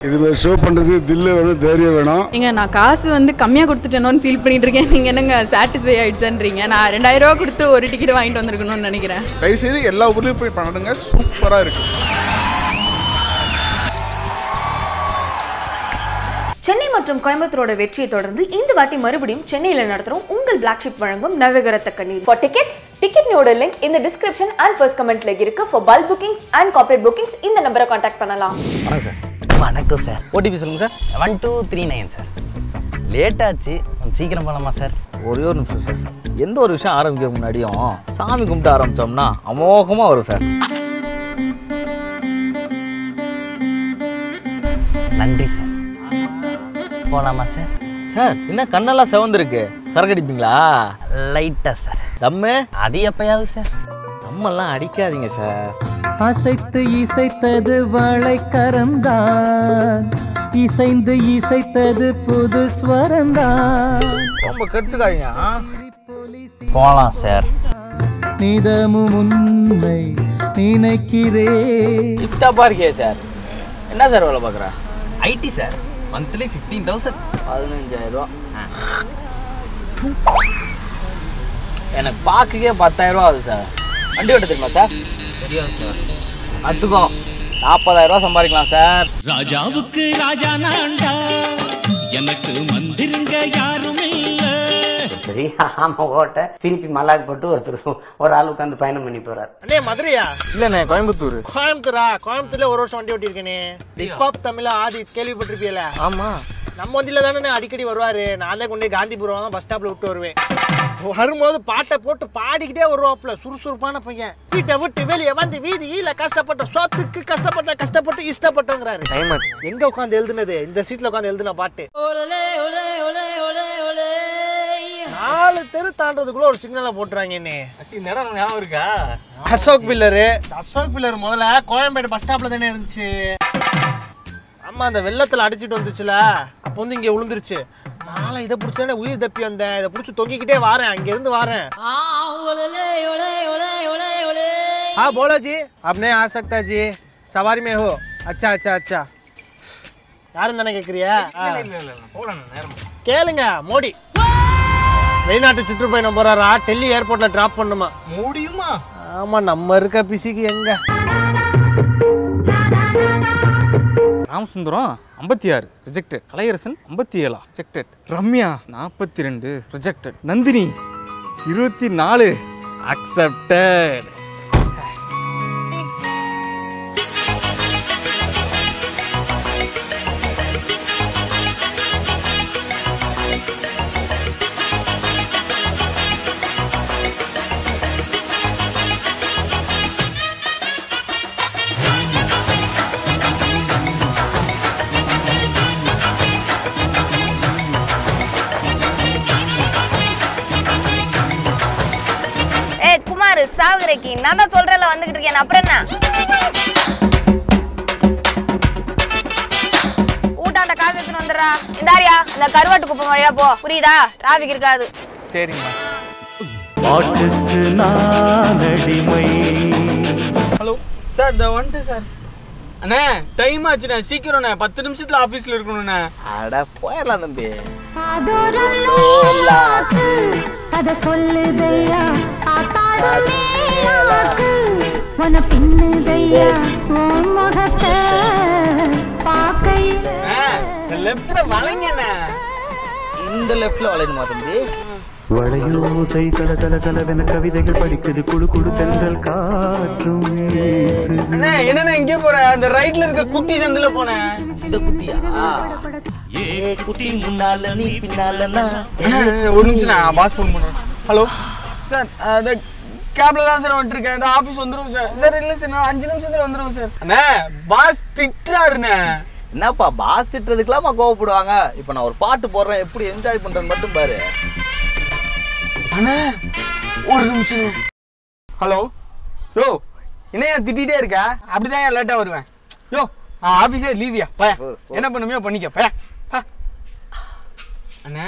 இது மாதிரி ஷோ பண்ணுறது தில்லு வேணும் தைரியம் வேணும் ஏங்க நான் காசு வந்து கம்மியாக கொடுத்துட்டேனோன்னு ஃபீல் பண்ணிட்டு இருக்கேன் நீங்கள் என்னங்க சாட்டிஸ்ஃபை ஆயிடுச்சுன்றீங்க நான் ரெண்டாயிரம் ரூபா கொடுத்து ஒரு டிக்கெட் வாங்கிட்டு வந்திருக்கணும்னு நினைக்கிறேன் தயவு செய்து எல்லா ஊர்லயும் போய் பண்ணுங்க சூப்பரா இருக்கு சென்னை மற்றும் கோயம்புத்தூரோட வெற்றியை தொடர்ந்து இந்த வாட்டி மறுபடியும் சென்னையில நடத்துறோம் உங்கள் பிளாக் ஷிப் வழங்கும் நவகரத்த கண்ணீர் ஃபார் டிக்கெட்ஸ் டிக்கெட்னோட லிங்க் இந்த டிஸ்கிரிப்ஷன் அண்ட் ஃபர்ஸ்ட் கமெண்ட்ல இருக்கு for bulk bookings and corporate bookings இந்த நம்பரை காண்டாக்ட் பண்ணலாம் வணக்கம் சார் வணக்கம் சார் ஓடிபி சொல்லுங்கள் sir one two three nine sir late ஆச்சு கொஞ்சம் சீக்கிரம் பண்ணலாமா சார் ஒரே ஒரு நிமிஷம் சார் எந்த ஒரு விஷயம் ஆரம்பிக்கிற முன்னாடியும் சாமி கும்பிட்டு ஆரம்பிச்சோம்னா அமோகமாக வரும் சார் நன்றி சார் போகலாமா சார் சார் என்ன கண்ணெல்லாம் செவந்திருக்கு சரக்கு அடிப்பீங்களா லைட்டாக சார் தம்மு அது எப்பயாவது சார் தம்மெல்லாம் அடிக்காதீங்க சார் அசைத்து இசைத்தது வளைக்கரந்தான் இசைந்து இசைத்தது புது ஸ்வரந்தான் ரொம்ப கெடுத்துக்காதீங்க ஆ? போகலாம் சார் நிதமும் உன்னை நினைக்கிறே டிப்டாப்பாக இருக்கே சார் என்ன சார் வேலை பார்க்குறா IT sir monthly fifteen thousand பதினஞ்சாயிரம் எனக்கு பார்க்கவே பத்தாயிரம் ரூபா ஆகுது சார் வண்டி ஓட்ட தெரியுமா சார் தெரியாது சார் கற்றுக்கோ நாற்பதாயிரம் ரூபா சம்பாதிக்கலாம் சார் ராஜாவுக்கு ராஜா நான்டா எனக்கு மந்திருங்க யாரும் இல்ல சரி ஆமா ஓட்ட திருப்பி மல்லாக்கு போட்டு ஒருத்தர் ஒரு ஆள் உட்காந்து பயணம் பண்ணி போறார் அண்ணே மதுரையா இல்லைண்ணே கோயம்புத்தூர் கோயம்புத்தூரா கோயம்புத்தூர்ல ஒரு வருஷம் வண்டி ஓட்டியிருக்கேனே ஹிப்ஹாப் தமிழ ஆதி கேள்விப்பட்டிருப்பியல ஆமாம் நம்ம வண்டியில தானே அடிக்கடி வருவாரு நானே கொண்டு போய் காந்திபுரம் பஸ் ஸ்டாப்ல விட்டு வருவேன் வரும்போது பாட்டை போட்டு பாடிக்கிட்டே வருவாப்புல சுறுசுறுப்பான பையன் வீட்டை விட்டு வெளியே வந்து வீதியில கஷ்டப்பட்ட சொத்துக்கு கஷ்டப்பட்ட கஷ்டப்பட்டு இஷ்டப்பட்டோங்கிறாரு எங்க உட்காந்து எழுதுனது இந்த சீட்ல உட்காந்து எழுதுன பாட்டு நாலு தெரு தாண்டதுக்குள்ள ஒரு சிக்னலை போட்டுறாங்க என்ன இந்த இடம் ஞாபகம் இருக்கா அசோக் பில்லரு அசோக் பில்லர் முதல்ல கோயம்பேடு பஸ் ஸ்டாப்ல தானே இருந்துச்சு ஆமா அந்த வெள்ளத்துல அடிச்சிட்டு வந்துச்சுல அப்போ வந்து இங்க விழுந்துருச்சு நாளை இதை பிடிச்சானே உயிர் தப்பி வந்தேன் இதை பிடிச்சி தொங்கிக்கிட்டே வாரேன் அங்க இருந்து வாரேன் हाँ बोलो जी अब नहीं आ सकता जी सवारी में हो अच्छा अच्छा अच्छा யாரும் தானே கேட்குறியா கேளுங்க மோடி வெளிநாட்டு சுற்றுப்பயணம் போறாரா டெல்லி ஏர்போர்ட்ல டிராப் பண்ணுமா முடியுமா ஆமா நம்ம இருக்க பிசிக்கு எங்க ராமசுந்தரம் ஐம்பத்தி ஆறு ரிஜெக்டட் கலையரசன் ஐம்பத்தி ஏழா ரிஜெக்டட் ரம்யா நாற்பத்தி ரெண்டு ரிஜெக்டட் நந்தினி இருபத்தி நாலு அக்செப்டட் ஏ குமார் சாகுதிரைக்கு நான் தான் சொல்றேன்ல வந்துகிட்டு இருக்கேன் அப்புறம் என்ன ஊட்டாண்ட காசு எடுத்துன்னு வந்துடுறா இந்தாரியா இந்த கருவாட்டு குப்பை வழியா போ புரியுதா டிராபிக் இருக்காது சரிங்கம்மா பாட்டுக்கு நான் அடிமை ஹலோ சார் இந்த வந்துட்டு சார் அண்ணே டைம் ஆச்சுண்ணே சீக்கிரம்ண்ணே பத்து நிமிஷத்துல ஆஃபீஸில் இருக்கணும்ண்ணே அட போயிடலாம் தம்பி கதை சொல்லுதையா உன பின்னுதையா உன் முகத்தை பார்க்கையில லெஃப்ட்ல வளைங்கண்ணே இந்த லெஃப்ட்ல வளையணுமா தம்பி வளையோசை கல கல கலவென கவிதைகள் படிக்குது குழு குழு தென்றல் காற்றும் வீசுது. அண்ணே என்னண்ணே இங்கே போற அந்த ரைட்ல இருக்க குட்டி சந்தில போனேன் இந்த குட்டியா ஏ குட்டி முன்னால நீ பின்னால நான் ஒரு நிமிஷம் நான் பாஸ் ஃபோன் பண்றேன் ஹலோ சார் அந்த கேப்ல தான் சார் வந்துட்டு இருக்கேன் இந்த ஆபீஸ் வந்துருவோம் சார் சார் இல்ல சார் நான் அஞ்சு நிமிஷத்துல வந்துருவோம் சார் அண்ணே பாஸ் திட்டுறாருண்ணே என்னப்பா பாஸ் திட்டுறதுக்கெல்லாமா கோவப்படுவாங்க இப்போ நான் ஒரு பாட்டு போடுறேன் எப்படி என்ஜாய் பண்றேன்னு மட்டும் பாரு அண்ணே ஒரு நிமிஷம் ஹலோ யோ என்னையா திட்டிகிட்டே இருக்க அப்படிதான் ஏன் லேட்டாக வருவேன் யோ ஆஃபீஸே லீவியா பய என்ன பண்ணுமியோ பண்ணிக்க பய அண்ணே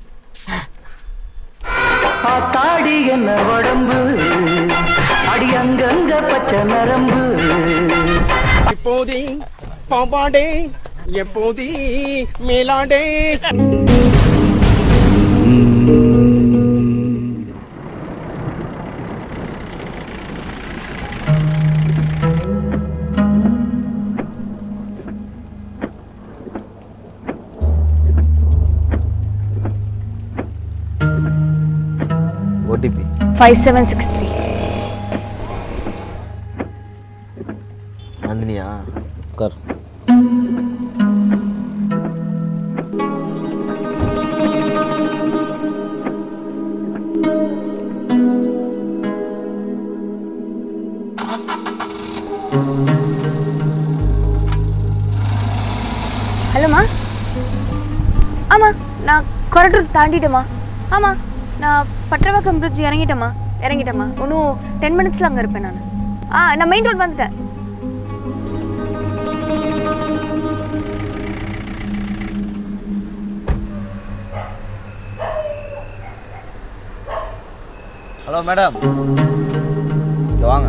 ஆத்தாடி என்ன உடம்பு அடி அங்கங்க பச்சை நரம்பு இப்போதே பாம்பாடே எப்போதி மேலாண்டே OTP five seven six three நந்தினியா உட்கார் ஹலோம்மா ஆமாம் நான் கொரட்டூர் தாண்டிட்டேம்மா ஆமாம் நான் பட்டரவாக்கம் பிரிட்ஜ் இறங்கிட்டேம்மா இறங்கிட்டேம்மா இன்னும் டென் மினிட்ஸில் அங்கே இருப்பேன் நான் ஆ நான் மெயின் ரோட் வந்துட்டேன் ஹலோ மேடம் இங்க வாங்க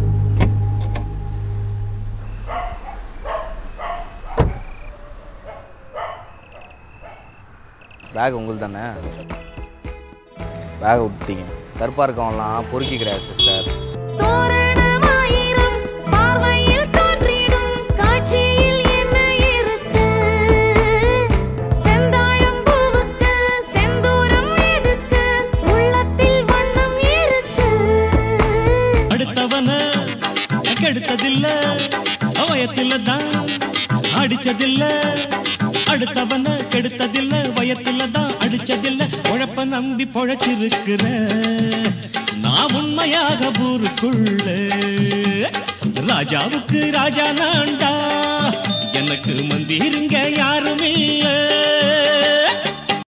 பேக் உங்களுக்கு தானே பேக்கை விட்டீங்க கருப்பாக இருக்கவன்லாம் பொறுக்கி கிடையாது சிஸ்டர் தோரணமாயிரம் பார்வையில் தோன்றிடும் காட்சியில் என்ன இருக்கு செந்தாழம் பூவுக்கு செந்தூரம் எதுக்கு உள்ளத்தில் வண்ணம் இருக்கு அடுத்தவன கெடுத்ததில்ல வயத்துல தான் அடிச்சதில்ல அடுத்தவன கெடுத்ததில்ல வயத்துல தான் அடிச்சதில்ல உழப்ப நம்பி பொழைச்சிருக்கிற நான் உண்மையாக ஊருக்குள்ள ராஜாவுக்கு ராஜா நான்டா எனக்கு மந்திருங்க யாரு